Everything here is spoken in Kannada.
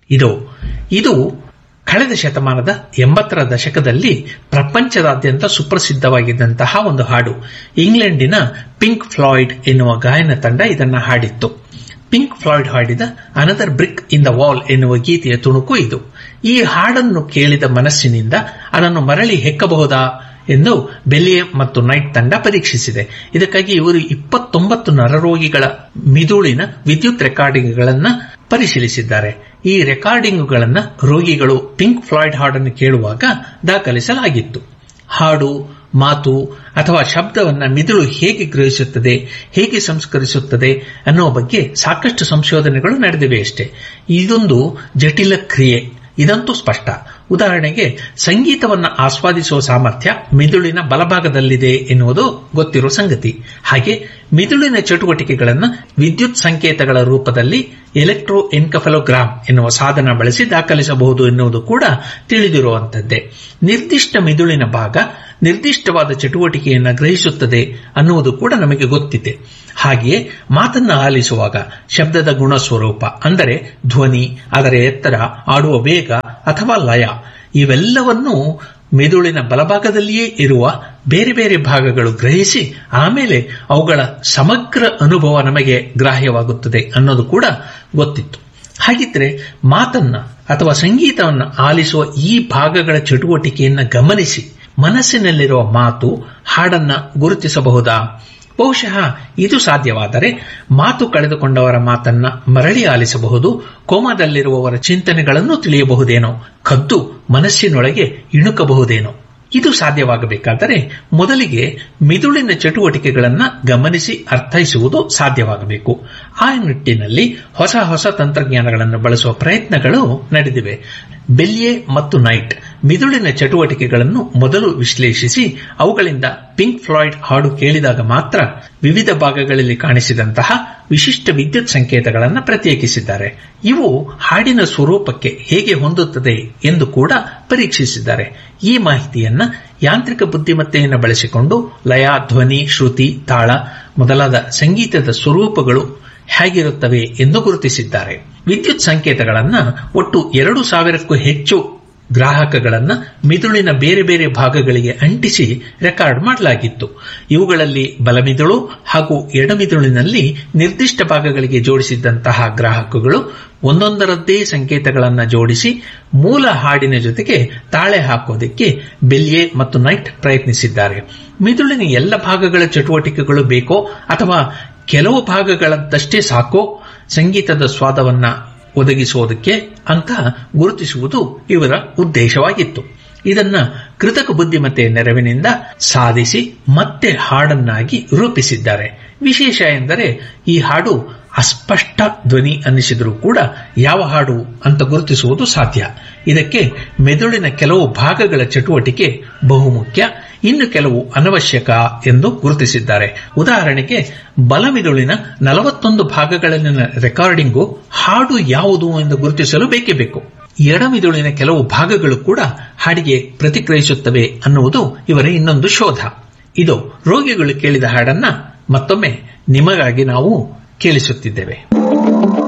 ಇದು ಇದು ಕಳೆದ ಶತಮಾನದ ಎಂಬತ್ತರ ದಶಕದಲ್ಲಿ ಪ್ರಪಂಚದಾದ್ಯಂತ ಸುಪ್ರಸಿದ್ಧವಾಗಿದ್ದಂತಹ ಒಂದು ಹಾಡು ಇಂಗ್ಲೆಂಡಿನ ಪಿಂಕ್ ಫ್ಲಾಯ್ಡ್ ಎನ್ನುವ ಗಾಯನ ತಂಡ ಇದನ್ನ ಹಾಡಿತ್ತು ಪಿಂಕ್ ಫ್ಲಾಯ್ಡ್ ಹಾಡಿದ another brick in the wall ಎನ್ನುವ ಗೀತೆಯ ತುಣುಕು ಇದು ಈ ಹಾಡನ್ನು ಕೇಳಿದ ಮನಸ್ಸಿನಿಂದ ಅದನ್ನು ಮರಳಿ ಹೆಕ್ಕಬಹುದಾ ಎಂದು ಬೆಲಿಯೆ ಮತ್ತು ನೈಟ್ ತಂಡ ಪರೀಕ್ಷಿಸಿದೆ ಇದಕ್ಕಾಗಿ ಇವರು ಇಪ್ಪತ್ತೊಂಬತ್ತು ನರರೋಗಿಗಳ ಮಿದುಳಿನ ವಿದ್ಯುತ್ ರೆಕಾರ್ಡಿಂಗ್ಗಳನ್ನು ಪರಿಶೀಲಿಸಿದ್ದಾರೆ ಈ ರೆಕಾರ್ಡಿಂಗ್ಗಳನ್ನು ರೋಗಿಗಳು ಪಿಂಕ್ ಫ್ಲಾಯ್ಡ್ ಹಾಡನ್ನು ಕೇಳುವಾಗ ದಾಖಲಿಸಲಾಗಿತ್ತು ಹಾಡು ಮಾತು ಅಥವಾ ಶಬ್ದವನ್ನ ಮಿದುಳು ಹೇಗೆ ಗ್ರಹಿಸುತ್ತದೆ ಹೇಗೆ ಸಂಸ್ಕರಿಸುತ್ತದೆ ಅನ್ನುವ ಬಗ್ಗೆ ಸಾಕಷ್ಟು ಸಂಶೋಧನೆಗಳು ನಡೆದಿವೆ ಅಷ್ಟೇ ಇದೊಂದು ಜಟಿಲ ಕ್ರಿಯೆ ಇದಂತೂ ಸ್ಪಷ್ಟ ಉದಾಹರಣೆಗೆ ಸಂಗೀತವನ್ನ ಆಸ್ವಾದಿಸುವ ಸಾಮರ್ಥ್ಯ ಮಿದುಳಿನ ಬಲಭಾಗದಲ್ಲಿದೆ ಎನ್ನುವುದು ಗೊತ್ತಿರುವ ಸಂಗತಿ ಹಾಗೆ ಮಿದುಳಿನ ಚಟುವಟಿಕೆಗಳನ್ನು ವಿದ್ಯುತ್ ಸಂಕೇತಗಳ ರೂಪದಲ್ಲಿ ಎಲೆಕ್ಟ್ರೋ ಎನ್ಕಫಲೋಗ್ರಾಮ್ ಎನ್ನುವ ಸಾಧನ ಬಳಸಿ ದಾಖಲಿಸಬಹುದು ಎನ್ನುವುದು ಕೂಡ ತಿಳಿದಿರುವಂತದ್ದೇ ನಿರ್ದಿಷ್ಟ ಮಿದುಳಿನ ಭಾಗ ನಿರ್ದಿಷ್ಟವಾದ ಚಟುವಟಿಕೆಯನ್ನು ಗ್ರಹಿಸುತ್ತದೆ ಅನ್ನುವುದು ಕೂಡ ನಮಗೆ ಗೊತ್ತಿದೆ ಹಾಗೆಯೇ ಮಾತನ್ನ ಆಲಿಸುವಾಗ ಶಬ್ದದ ಗುಣ ಸ್ವರೂಪ ಅಂದರೆ ಧ್ವನಿ ಅದರ ಎತ್ತರ ಆಡುವ ವೇಗ ಅಥವಾ ಲಯ ಇವೆಲ್ಲವನ್ನೂ ಮೆದುಳಿನ ಬಲಭಾಗದಲ್ಲಿಯೇ ಇರುವ ಬೇರೆ ಬೇರೆ ಭಾಗಗಳು ಗ್ರಹಿಸಿ ಆಮೇಲೆ ಅವುಗಳ ಸಮಗ್ರ ಅನುಭವ ನಮಗೆ ಗ್ರಾಹ್ಯವಾಗುತ್ತದೆ ಅನ್ನೋದು ಕೂಡ ಗೊತ್ತಿತ್ತು ಹಾಗಿದ್ರೆ ಮಾತನ್ನ ಅಥವಾ ಸಂಗೀತವನ್ನು ಆಲಿಸುವ ಈ ಭಾಗಗಳ ಚಟುವಟಿಕೆಯನ್ನು ಗಮನಿಸಿ ಮನಸ್ಸಿನಲ್ಲಿರುವ ಮಾತು ಹಾಡನ್ನ ಗುರುತಿಸಬಹುದಾ ಬಹುಶಃ ಇದು ಸಾಧ್ಯವಾದರೆ ಮಾತು ಕಳೆದುಕೊಂಡವರ ಮಾತನ್ನ ಮರಳಿ ಆಲಿಸಬಹುದು ಕೋಮಾದಲ್ಲಿರುವವರ ಚಿಂತನೆಗಳನ್ನು ತಿಳಿಯಬಹುದೇನೋ ಕದ್ದು ಮನಸ್ಸಿನೊಳಗೆ ಇಣುಕಬಹುದೇನೋ ಇದು ಸಾಧ್ಯವಾಗಬೇಕಾದರೆ ಮೊದಲಿಗೆ ಮಿದುಳಿನ ಚಟುವಟಿಕೆಗಳನ್ನು ಗಮನಿಸಿ ಅರ್ಥೈಸುವುದು ಸಾಧ್ಯವಾಗಬೇಕು ಆ ನಿಟ್ಟಿನಲ್ಲಿ ಹೊಸ ಹೊಸ ತಂತ್ರಜ್ಞಾನಗಳನ್ನು ಬಳಸುವ ಪ್ರಯತ್ನಗಳು ನಡೆದಿವೆ ಬೆಲ್ಯೆ ಮತ್ತು ನೈಟ್ ಮಿದುಳಿನ ಚಟುವಟಿಕೆಗಳನ್ನು ಮೊದಲು ವಿಶ್ಲೇಷಿಸಿ ಅವುಗಳಿಂದ ಪಿಂಕ್ ಫ್ಲಾಯ್ಡ್ ಹಾಡು ಕೇಳಿದಾಗ ಮಾತ್ರ ವಿವಿಧ ಭಾಗಗಳಲ್ಲಿ ಕಾಣಿಸಿದಂತಹ ವಿಶಿಷ್ಟ ವಿದ್ಯುತ್ ಸಂಕೇತಗಳನ್ನು ಪ್ರತ್ಯೇಕಿಸಿದ್ದಾರೆ ಇವು ಹಾಡಿನ ಸ್ವರೂಪಕ್ಕೆ ಹೇಗೆ ಹೊಂದುತ್ತದೆ ಎಂದು ಕೂಡ ಪರೀಕ್ಷಿಸಿದ್ದಾರೆ ಈ ಮಾಹಿತಿಯನ್ನ ಯಾಂತ್ರಿಕ ಬುದ್ಧಿಮತ್ತೆಯನ್ನು ಬಳಸಿಕೊಂಡು ಲಯ ಧ್ವನಿ ಶ್ರುತಿ ತಾಳ ಮೊದಲಾದ ಸಂಗೀತದ ಸ್ವರೂಪಗಳು ಹೇಗಿರುತ್ತವೆ ಎಂದು ಗುರುತಿಸಿದ್ದಾರೆ ವಿದ್ಯುತ್ ಸಂಕೇತಗಳನ್ನು ಒಟ್ಟು ಎರಡು ಸಾವಿರಕ್ಕೂ ಹೆಚ್ಚು ಗ್ರಾಹಕಗಳನ್ನು ಮಿದುಳಿನ ಬೇರೆ ಬೇರೆ ಭಾಗಗಳಿಗೆ ಅಂಟಿಸಿ ರೆಕಾರ್ಡ್ ಮಾಡಲಾಗಿತ್ತು ಇವುಗಳಲ್ಲಿ ಬಲಮಿದುಳು ಹಾಗೂ ಎಡಮಿದುಳಿನಲ್ಲಿ ನಿರ್ದಿಷ್ಟ ಭಾಗಗಳಿಗೆ ಜೋಡಿಸಿದ್ದಂತಹ ಗ್ರಾಹಕಗಳು ಒಂದೊಂದರದ್ದೇ ಸಂಕೇತಗಳನ್ನು ಜೋಡಿಸಿ ಮೂಲ ಹಾಡಿನ ಜೊತೆಗೆ ತಾಳೆ ಹಾಕೋದಕ್ಕೆ ಬೆಲ್ಯೆ ಮತ್ತು ನೈಟ್ ಪ್ರಯತ್ನಿಸಿದ್ದಾರೆ ಮಿದುಳಿನ ಎಲ್ಲ ಭಾಗಗಳ ಚಟುವಟಿಕೆಗಳು ಬೇಕೋ ಅಥವಾ ಕೆಲವು ಭಾಗಗಳದ್ದಷ್ಟೇ ಸಾಕೋ ಸಂಗೀತದ ಸ್ವಾದವನ್ನ ಒದಗಿಸುವುದಕ್ಕೆ ಅಂತ ಗುರುತಿಸುವುದು ಇವರ ಉದ್ದೇಶವಾಗಿತ್ತು ಇದನ್ನ ಕೃತಕ ಬುದ್ಧಿಮತ್ತೆಯ ನೆರವಿನಿಂದ ಸಾಧಿಸಿ ಮತ್ತೆ ಹಾಡನ್ನಾಗಿ ರೂಪಿಸಿದ್ದಾರೆ ವಿಶೇಷ ಎಂದರೆ ಈ ಹಾಡು ಅಸ್ಪಷ್ಟ ಧ್ವನಿ ಅನ್ನಿಸಿದರೂ ಕೂಡ ಯಾವ ಹಾಡು ಅಂತ ಗುರುತಿಸುವುದು ಸಾಧ್ಯ ಇದಕ್ಕೆ ಮೆದುಳಿನ ಕೆಲವು ಭಾಗಗಳ ಚಟುವಟಿಕೆ ಬಹುಮುಖ್ಯ ಇನ್ನು ಕೆಲವು ಅನವಶ್ಯಕ ಎಂದು ಗುರುತಿಸಿದ್ದಾರೆ ಉದಾಹರಣೆಗೆ ಬಲಮಿದುಳಿನ ನಲವತ್ತೊಂದು ಭಾಗಗಳಲ್ಲಿನ ರೆಕಾರ್ಡಿಂಗು ಹಾಡು ಯಾವುದು ಎಂದು ಗುರುತಿಸಲು ಬೇಕೇ ಬೇಕು ಎಡಮಿದುಳಿನ ಕೆಲವು ಭಾಗಗಳು ಕೂಡ ಹಾಡಿಗೆ ಪ್ರತಿಕ್ರಿಯಿಸುತ್ತವೆ ಅನ್ನುವುದು ಇವರ ಇನ್ನೊಂದು ಶೋಧ ಇದು ರೋಗಿಗಳು ಕೇಳಿದ ಹಾಡನ್ನ ಮತ್ತೊಮ್ಮೆ ನಿಮಗಾಗಿ ನಾವು ಕೇಳಿಸುತ್ತಿದ್ದೇವೆ